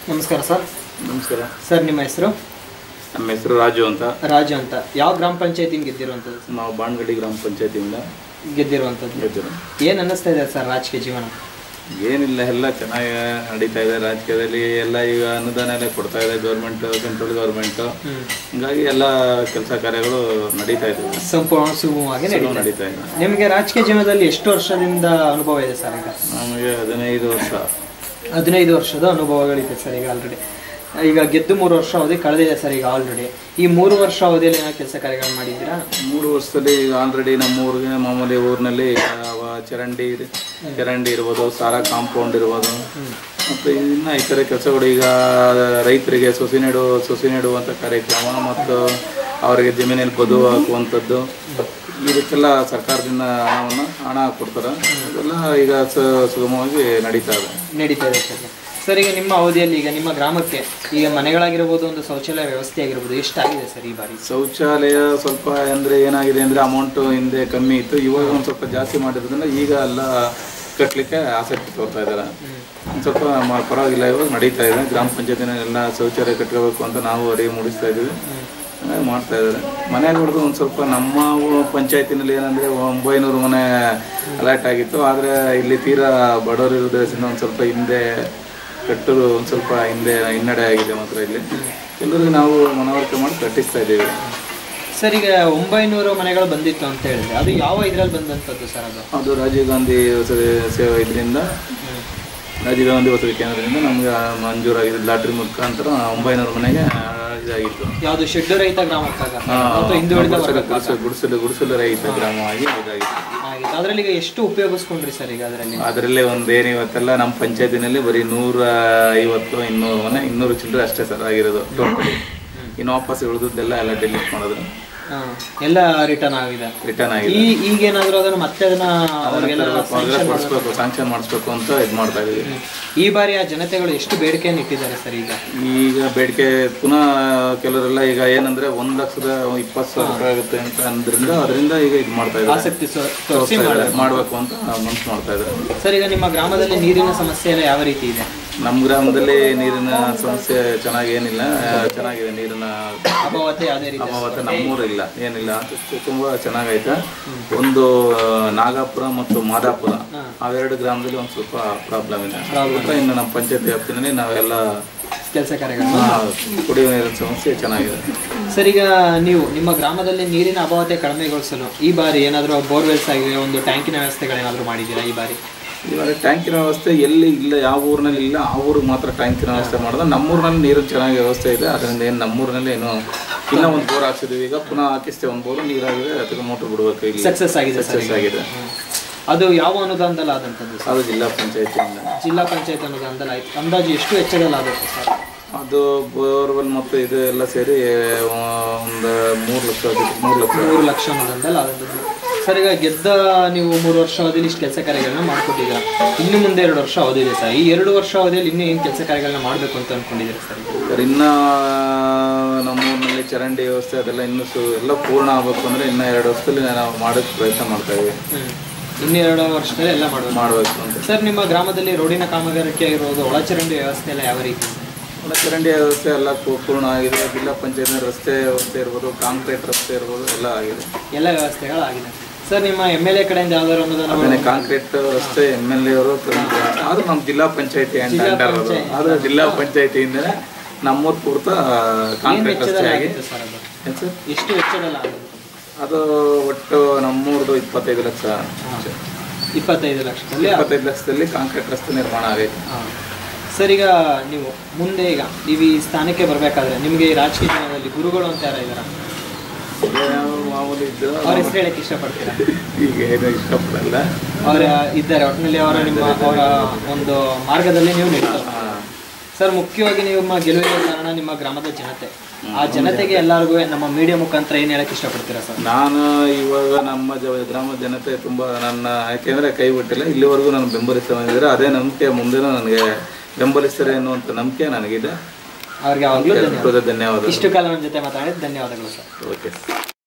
ನಮಸ್ಕಾರ ಸರ್ ನಮಸ್ಕಾರ ಸರ್ ನಿಮ್ಮ ಹೆಸರು ನಮ್ಮ ಹೆಸರು ರಾಜು ಅಂತ ರಾಜು ಅಂತ ಯಾವ ಗ್ರಾಮ ಪಂಚಾಯತಿನ ಗೆದ್ದಿರುವಂಥದ್ದು ಸರ್? ನಾವು ಬಾಣಗಡಿ ಗ್ರಾಮ ಪಂಚಾಯತಿಯಿಂದ ಗೆದ್ದಿರುವಂಥದ್ದು ಗೆದ್ದರು ಏನು ಅನ್ನಿಸ್ತಾ ಇದೆ ಸರ್ ರಾಜಕೀಯ ಜೀವನ ಏನಿಲ್ಲ ಎಲ್ಲ ಚೆನ್ನಾಗಿ ನಡೀತಾ ಇದೆ ರಾಜಕೀಯದಲ್ಲಿ ಎಲ್ಲ ಈಗ ಅನುದಾನ ಎಲ್ಲ ಕೊಡ್ತಾ ಇದೆ ಗೌರ್ಮೆಂಟ್ ಸೆಂಟ್ರಲ್ ಗೌರ್ಮೆಂಟ್ ಹ್ಮ್. ಹಿಂಗಾಗಿ ಎಲ್ಲ ಕೆಲಸ ಕಾರ್ಯಗಳು ನಡೀತಾ ಇದ್ದಾವೆ ಸಂಪೂರ್ಣ ಸುಗಮವಾಗಿ ಚಲೋ ನಡೀತಾ ನಡೀತಾ ಇದೆ ಇದೆ ನಿಮಗೆ ರಾಜಕೀಯ ಜೀವನದಲ್ಲಿ ಎಷ್ಟು ವರ್ಷದಿಂದ ಅನುಭವ ಇದೆ ಸರ್ ಈಗ ನಮಗೆ ಹದಿನೈದು ವರ್ಷ ಹದಿನೈದು ವರ್ಷದ ಅನುಭವಗಳಿದೆ ಸರ್ ಈಗ ಆಲ್ರೆಡಿ ಈಗ ಗೆದ್ದು ಮೂರು ವರ್ಷ ಅವಧಿ ಕಳೆದಿದೆ ಸರ್ ಈಗ ಆಲ್ರೆಡಿ ಈ ಮೂರು ವರ್ಷ ಅವಧಿಯಲ್ಲಿ ಏನೋ ಕೆಲಸ ಕಾರ್ಯಗಳು ಮಾಡಿದ್ದೀರಾ ಮೂರು ವರ್ಷದಲ್ಲಿ ಈಗ ಆಲ್ರೆಡಿ ನಮ್ಮ ಊರಿಗೆ ಮಾಮೂಲಿ ಊರಿನಲ್ಲಿ ಅವ ಚರಂಡಿ ಚರಂಡಿ ಇರ್ಬೋದು ಸಾರ ಕಾಂಪೌಂಡ್ ಇರ್ಬೋದು ಮತ್ತು ಇನ್ನು ಇತರೆ ಕೆಲಸಗಳು ಈಗ ರೈತರಿಗೆ ಸೊಸಿ ನೆಡು ಸೊಸಿ ನೆಡುವಂಥ ಕಾರ್ಯಕ್ರಮ ಮತ್ತು ಅವರಿಗೆ ಜಮೀನಲ್ಲಿ ಬದು ಹಾಕುವಂಥದ್ದು ಇದಕ್ಕೆಲ್ಲ ಸರ್ಕಾರದಿಂದ ಹಣವನ್ನು ಹಣ ಕೊಡ್ತಾರೆ ಅದೆಲ್ಲ ಈಗ ಸ- ಸುಗಮವಾಗಿ ನಡೀತಾ ಇದೆ ನಡೀತಾ ಇದೆ ಸರ್ ಸರ್ ಈಗ ನಿಮ್ಮ ಅವಧಿಯಲ್ಲಿ ಈಗ ನಿಮ್ಮ ಗ್ರಾಮಕ್ಕೆ ಈಗ ಮನೆಗಳಾಗಿರ್ಬೋದು ಒಂದು ಶೌಚಾಲಯ ವ್ಯವಸ್ಥೆ ಆಗಿರ್ಬೋದು ಎಷ್ಟಾಗಿದೆ ಸರ್ ಈ ಬಾರಿ ಶೌಚಾಲಯ ಸ್ವಲ್ಪ ಅಂದರೆ ಏನಾಗಿದೆ ಅಂದರೆ ಅಮೌಂಟು ಹಿಂದೆ ಕಮ್ಮಿ ಇತ್ತು ಇವಾಗ ಒಂದು ಸ್ವಲ್ಪ ಜಾಸ್ತಿ ಮಾಡಿರೋದ್ರಿಂದ ಈಗ ಎಲ್ಲ ಕಟ್ಟಲಿಕ್ಕೆ ಆಸಕ್ತಿ ತೋರ್ತಾ ಇದ್ದಾರೆ ಒಂದು ಸ್ವಲ್ಪ ಮ- ಪರವಾಗಿಲ್ಲ ಇವಾಗ ನಡೀತಾ ಇದೆ ಗ್ರಾಮ ಪಂಚಾಯತಿನ ಎಲ್ಲ ಶೌಚಾಲಯ ಕಟ್ಕೋಬೇಕು ಅಂತ ನಾವು ಅರಿವು ಮೂಡಿಸ್ತಾ ಇದ್ದೀವಿ ಹಾಗಾಗಿ ಮಾಡ್ತಾ ಇದ್ದಾರೆ ಮನೆ ನೋಡಿದ್ರು ಒಂದು ಸ್ವಲ್ಪ ನಮ್ಮ ಊ- ಪಂಚಾಯತಿನಲ್ಲಿ ಏನಂದರೆ ಒಂಬೈನೂರು ಮನೆ ಅಲರ್ಟ್ ಆಗಿತ್ತು ಆದರೆ ಇಲ್ಲಿ ತೀರಾ ಬಡವರು ಇರೋದ್ರಿಂದ ಒಂದು ಸ್ವಲ್ಪ ಹಿಂದೆ ಕಟ್ಟಲು ಒಂದು ಸ್ವಲ್ಪ ಹಿಂದೆ ಹಿನ್ನಡೆ ಆಗಿದೆ ಮಾತ್ರ ಇಲ್ಲಿ ಎಲ್ಲರಿಗೂ ನಾವು ಮನವರಿಕೆ ಮಾಡಿ ಕಟ್ಟಿಸ್ತಾ ಇದ್ದೀವಿ ಸರ್ ಈಗ ಒಂಬೈನೂರು ಮನೆಗಳು ಬಂದಿತ್ತು ಅಂತ ಹೇಳಿದ್ರೆ ಅದು ಯಾವ ಇದ್ರಲ್ಲಿ ಬಂದಂಥದ್ದು ಸರ್ ಅದು ಅದು ರಾಜೀವ್ ಗಾಂಧಿ ವಸತಿ ಸೇವಾ ಇದರಿಂದ ರಾಜೀವ್ ಗಾಂಧಿ ವಸತಿ ಕೇಂದ್ರದಿಂದ ನಮ್ಗೆ ಮಂಜೂರಾಗಿದೆ ಲಾಟ್ರಿ ಮುಖಾಂತರ ಒಂಬೈನೂರು ಮನೆಗೆ ಆ, ಇದಾಗಿತ್ತು ಯಾವುದು ಶೆಡ್ಡು ರಹಿತ ಗ್ರಾಮಕ್ಕಾಗ ಆ, ಅಥವಾ ಹಿಂದುಳಿದ ಗುಡಿಸಲು ವರ್ಗಕ್ಕಾಗ ಗುಡಿಸಲು ಗುಡಿಸಲು ಗುಡಿಸಲು ರಹಿತ ಗ್ರಾಮವಾಗಿ ಇದಾಗಿತ್ತು ಆಗಿತ್ತು ಅದರಲ್ಲಿ ಈಗ ಎಷ್ಟು ಉಪಯೋಗಿಸ್ಕೊಂಡ್ರಿ ಸರ್ ಈಗ ಅದರಲ್ಲಿ ಅದರಲ್ಲೇ ಒಂದೇನು ಇವತ್ತೆಲ್ಲ ನಮ್ಮ ಪಂಚಾಯತಿನಲ್ಲಿ ಬರೀ ನೂರ ಐವತ್ತು ಇನ್ನೂರು ಮನೆ ಇನ್ನೂರು ಚಿಲ್ಲರೆ ಅಷ್ಟೇ ಸರ್ ಆಗಿರೋದು ಟೋಟಲಿ ಇನ್ನು ವಾಪಸ್ ಉಳಿದದ್ದೆಲ್ಲ ಎಲ್ಲ ಡೆಲಿಟ್ ಮಾಡಿದ್ರು ಹಾ, ಎಲ್ಲ ರಿಟರ್ನ್ ಆಗಿದೆ ರಿಟರ್ನ್ ಆಗಿದೆ ಈ ಈಗೇನಾದ್ರೂ ಅದನ್ನ ಮತ್ತೆ ಅದನ್ನ ಅವ್ರಿಗೆಲ್ಲ sanction ಮಾಡಿಸ್ಬೇಕು ಸ್ಯಾಂಕ್ಷನ್ ಮಾಡಿಸ್ಬೇಕು ಅಂತ ಇದು ಮಾಡ್ತಾ ಇದೀವಿ ಹ್ಮ್. ಈ ಬಾರಿ ಆ ಜನತೆಗಳು ಎಷ್ಟು ಬೇಡಿಕೆಯನ್ನು ಇಟ್ಟಿದ್ದಾರೆ ಸರ್ ಈಗ ಈಗ ಬೇಡಿಕೆ ಪುನಃ ಕೆಲವರೆಲ್ಲ ಈಗ ಏನಂದ್ರೆ ಒಂದ್ ಲಕ್ಷದ ಇಪ್ಪತ್ತು ಸಾವಿರ ರೂಪಾಯಿ ಆಗುತ್ತೆ ಅಂತ ಅಂದ್ರಿಂದ ಅದರಿಂದ ಈಗ ಇದು ಮಾಡ್ತಾ ಇದ್ದಾರೆ ಆಸಕ್ತಿ ಸೊ- ತೋರಿಸಿ ಮಾಡ್ಬೇಕು ಅಂತ ಮನ್ಸು ಮಾಡ್ತಾ ಇದ್ದಾರೆ ಸರ್ ಈಗ ನಿಮ್ಮ ಗ್ರಾಮದಲ್ಲಿ ನೀರಿನ ಸಮಸ್ಯೆ ಎಲ್ಲ ಯಾವ ರೀತಿ ಇದೆ ನಮ್ಮ ಗ್ರಾಮದಲ್ಲಿ ನೀರಿನ ಸಮಸ್ಯೆ ಚೆನ್ನಾಗಿ ಏನಿಲ್ಲ ಆ, ಚೆನ್ನಾಗಿದೆ ನೀರಿನ ಅಭಾವತೆ ಯಾವುದೇ ರೀತಿ ಅಭಾವತ ನಮ್ಮೂರಿಲ್ಲ ಏನಿಲ್ಲ ಅದು ತುಂಬಾ ಚೆನ್ನಾಗೈತೆ ಒಂದು ಆ, ನಾಗಾಪುರ ಮತ್ತು ಮಾದಾಪುರ ಅವೆರಡು ಗ್ರಾಮದಲ್ಲಿ ಒಂದು ಸ್ವಲ್ಪ ಪ್ರಾಬ್ಲಮ್ ಇದೆ ಮತ್ತೆ ಇನ್ನು ನಮ್ಮ ಪಂಚಾಯತಿ ವ್ಯಾಪ್ತಿನಲ್ಲಿ ನಾವೆಲ್ಲ ಕೆಲಸ ಕಾರ್ಯಗಳು ಆ, ಕುಡಿಯುವ ನೀರಿನ ಸಮಸ್ಯೆ ಚೆನ್ನಾಗಿದೆ ಸರ್ ಈಗ ನೀವು ನಿಮ್ಮ ಗ್ರಾಮದಲ್ಲಿ ನೀರಿನ ಅಭಾವತೆ ಕಡಿಮೆಗೊಳಿಸಲು ಈ ಬಾರಿ ಏನಾದರೂ ಬೋರ್ವೆಲ್ಸ್ ಆಗಿವೆ ಒಂದು ಟ್ಯಾಂಕಿನ ವ್ಯವಸ್ಥೆಗಳೇನಾದರೂ ಮಾಡಿದ್ದೀರಾ ಈ ಬಾರಿ ಇವಾಗ ಟ್ಯಾಂಕಿನ ವ್ಯವಸ್ಥೆ ಎಲ್ಲಿ ಇಲ್ಲ ಯಾವ ಊರಿನಲ್ಲಿ ಇಲ್ಲ ಆ ಊರಿಗೆ ಮಾತ್ರ ಟ್ಯಾಂಕಿನ ವ್ಯವಸ್ಥೆ ಮಾಡಿದ್ರೆ ನಮ್ಮೂರಿನಲ್ಲಿ ನೀರಿನ ಚೆನ್ನಾಗಿ ವ್ಯವಸ್ಥೆ ಇದೆ ಅದರಿಂದ ಏನು ನಮ್ಮೂರಿನಲ್ಲಿ ಏನು ಇನ್ನೂ ಒಂದು ಬೋರ್ ಹಾಕ್ಸಿದ್ವಿ ಈಗ ಪುನಃ ಹಾಕಿಸ್ತೇವೆ ಒಂದು ಬೋರು ನೀರಾಗಿದೆ ಅದಕ್ಕೆ ಮೋಟ್ರ್ ಬಿಡಬೇಕು ಇಲ್ಲಿ ಸಕ್ಸಸ್ ಆಗಿದೆ ಸರ್ ಸಕ್ಸಸ್ ಆಗಿದೆ ಅದು ಯಾವ ಅನುದಾನದಲ್ಲಿ ಆದಂಥದ್ದು ಸರ್ ಅದು ಜಿಲ್ಲಾ ಪಂಚಾಯತಿಯಿಂದ ಜಿಲ್ಲಾ ಪಂಚಾಯತ್ ಅನುದಾನದಲ್ಲಿ ಆಯ್ತು ಅಂದಾಜು ಎಷ್ಟು ವೆಚ್ಚದಲ್ಲಿ ಆಗುತ್ತೆ ಸರ್ ಅದು ಬೋರ್ವೆಲ್ ಮತ್ತು ಇದು ಎಲ್ಲ ಸೇರಿ ಒಂದು ಮೂರು ಲಕ್ಷ ಆಗುತ್ತೆ ಮೂರು ಲಕ್ಷ ಮೂರು ಲಕ್ಷ ಅನುದಾನದಲ್ಲಿ ಆದಂಥದ್ದು ಸರ್ ಈಗ ಗೆದ್ದ ನೀವು ಮೂರು ವರ್ಷ ಅವಧಿಯಲ್ಲಿ ಇಷ್ಟು ಕೆಲಸ ಕಾರ್ಯಗಳನ್ನ ಮಾಡ್ಕೊಟ್ಟಿದ್ದೀರಾ ಇನ್ನು ಮುಂದೆ ಎರಡು ವರ್ಷ ಅವಧಿ ಇದೆ ಸರ್ ಈ ಎರಡು ವರ್ಷ ಅವಧಿಯಲ್ಲಿ ಇನ್ನೂ ಏನು ಕೆಲಸ ಕಾರ್ಯಗಳನ್ನ ಮಾಡಬೇಕು ಅಂತ ಅನ್ಕೊಂಡಿದ್ದೀರಾ ಸರ್ ಈಗ? ಸರ್ ಇನ್ನ ನಮ್ಮೂರಿನಲ್ಲಿ ಚರಂಡಿ ವ್ಯವಸ್ಥೆ ಅದೆಲ್ಲ ಇನ್ನೂ ಸು ಎಲ್ಲ ಪೂರ್ಣ ಆಗಬೇಕು ಅಂದರೆ ಇನ್ನೂ ಎರಡು ವರ್ಷದಲ್ಲಿ ನಾವು ಮಾಡೋಕ್ಕೆ ಪ್ರಯತ್ನ ಮಾಡ್ತಾ ಇದ್ದೀವಿ ಹ್ಮ್. ಇನ್ನೆರಡು ವರ್ಷದಲ್ಲಿ ಎಲ್ಲ ಮಾಡಬೇಕು ಮಾಡಬೇಕು ಅಂತ ಸರ್ ನಿಮ್ಮ ಗ್ರಾಮದಲ್ಲಿ ರೋಡಿನ ಕಾಮಗಾರಿಕೆ ಇರೋದು ಒಳಚರಂಡಿ ವ್ಯವಸ್ಥೆ ಎಲ್ಲ ಯಾವ ರೀತಿ ಒಳ ಚರಂಡಿ ವ್ಯವಸ್ಥೆ ಎಲ್ಲ ಪೂ- ಪೂರ್ಣ ಆಗಿದೆ ಜಿಲ್ಲಾ ಪಂಚಾಯತ್ ರಸ್ತೆ ವ್ಯವಸ್ಥೆ ಇರ್ಬೋದು ಕಾಂಕ್ರೀಟ್ ರಸ್ತೆ ಇರ್ಬೋದು ಎಲ್ಲ ಆಗಿದೆ ಎಲ್ಲ ವ್ಯವಸ್ಥೆಗಳಾಗಿದೆ ಸರ್ ನಿಮ್ಮ ಎಮ್ ಎಲ್ ಎ ಕಡೆಯಿಂದ ಯಾವ್ದಾದ್ರು ಅನುದಾನ ಆಮೇಲೆ ಕಾಂಕ್ರೀಟ್ ರಸ್ತೆ ಎಮ್ ಎಲ್ ಎ ಅವರು ಆದ್ರೂ ನಮ್ಮ ಜಿಲ್ಲಾ ಪಂಚಾಯತಿ ಅಂತ ಅಂಡರ್ ಅದು ಆದ್ರೆ ಜಿಲ್ಲಾ ಪಂಚಾಯತಿಯಿಂದನೇ ನಮ್ಮೂರು ಪೂರ್ತ ಕಾಂಕ್ರೀಟ್ ರಸ್ತೆ ಆಗಿ ಆಗಿತ್ತು ಸರ್ ಅದು ಏನ್ ಸರ್ ಎಷ್ಟು ವೆಚ್ಚದಲ್ಲಿ ಆಗುತ್ತೆ ಅದು ಒಟ್ಟು ನಮ್ಮೂರ್ದು ಇಪ್ಪತ್ತೈದು ಲಕ್ಷ ಇಪ್ಪತ್ತೈದು ಲಕ್ಷದಲ್ಲಿ ಇಪ್ಪತ್ತೈದು ಲಕ್ಷದಲ್ಲಿ ಕಾಂಕ್ರೀಟ್ ರಸ್ತೆ ನಿರ್ಮಾಣ ಆಗೈತೆ ಹಾ. ಸರ್ ಈಗ ನೀವು ಮುಂದೆ ಈಗ ನೀವು ಈ ಸ್ಥಾನಕ್ಕೆ ಬರಬೇಕಾದ್ರೆ ನಿಮಗೆ ಈ ರಾಜಕೀಯ ಜೀವನದಲ್ಲಿ ಗುರುಗಳು ಅಂತ ಯಾರು ಇದ್ದಾರಾ ಯಾವ ಮಾಮೂಲಿ ಇದ್ದು ಅವ್ರ ಹೆಸರು ಹೇಳಕ್ಕೆ ಇಷ್ಟಪಡ್ತೀರಾ ಈಗ ಏನು ಇಷ್ಟಪಡಲ್ಲ ಅವರ ಇದ್ದಾರೆ ಒಟ್ಟಿನಲ್ಲಿ ಅವರ ನಿಮ್ಮ ಅವರ ಒಂದು ಮಾರ್ಗದಲ್ಲಿ ನೀವು ನಿಲ್ತಾರೆ ಸರ್ ಮುಖ್ಯವಾಗಿ ನಿಮ್ಮ ಗೆಲುವಿಗೆ ಕಾರಣ ನಿಮ್ಮ ಗ್ರಾಮದ ಜನತೆ ಆ ಜನತೆಗೆ ಎಲ್ಲರಿಗೂ ನಮ್ಮ ಮೀಡಿಯಾ ಮುಖಾಂತರ ಏನು ಹೇಳಕ್ಕೆ ಇಷ್ಟಪಡ್ತೀರಾ ಸರ್ ನಾನು ಇವಾಗ ನಮ್ಮ ಜ ಗ್ರಾಮದ ಜನತೆ ತುಂಬ ನನ್ನ ಯಾಕೆಂದರೆ ಕೈ ಬಿಟ್ಟಿಲ್ಲ ಇಲ್ಲಿವರೆಗೂ ನಾನು ಬೆಂಬಲಿಸ್ತಾ ಬಂದಿದ್ದಾರೆ ಅದೇ ನಂಬಿಕೆ ಮುಂದೆನೂ ನನಗೆ ಬೆಂಬಲಿಸ್ತಾರೆ ಅನ್ನುವಂಥ ನಂಬಿಕೆ ನನಗಿದೆ ಅವ್ರಿಗೆ ಯಾವಾಗಲೂ ಧನ್ಯವಾದ ಹೃದಯ ಧನ್ಯವಾದ ಇಷ್ಟು ಕಾಲ ನಮ್ಮ ಜೊತೆ ಮಾತಾಡಿದ ಧನ್ಯವಾದಗಳು ಸರ್ ಓಕೆ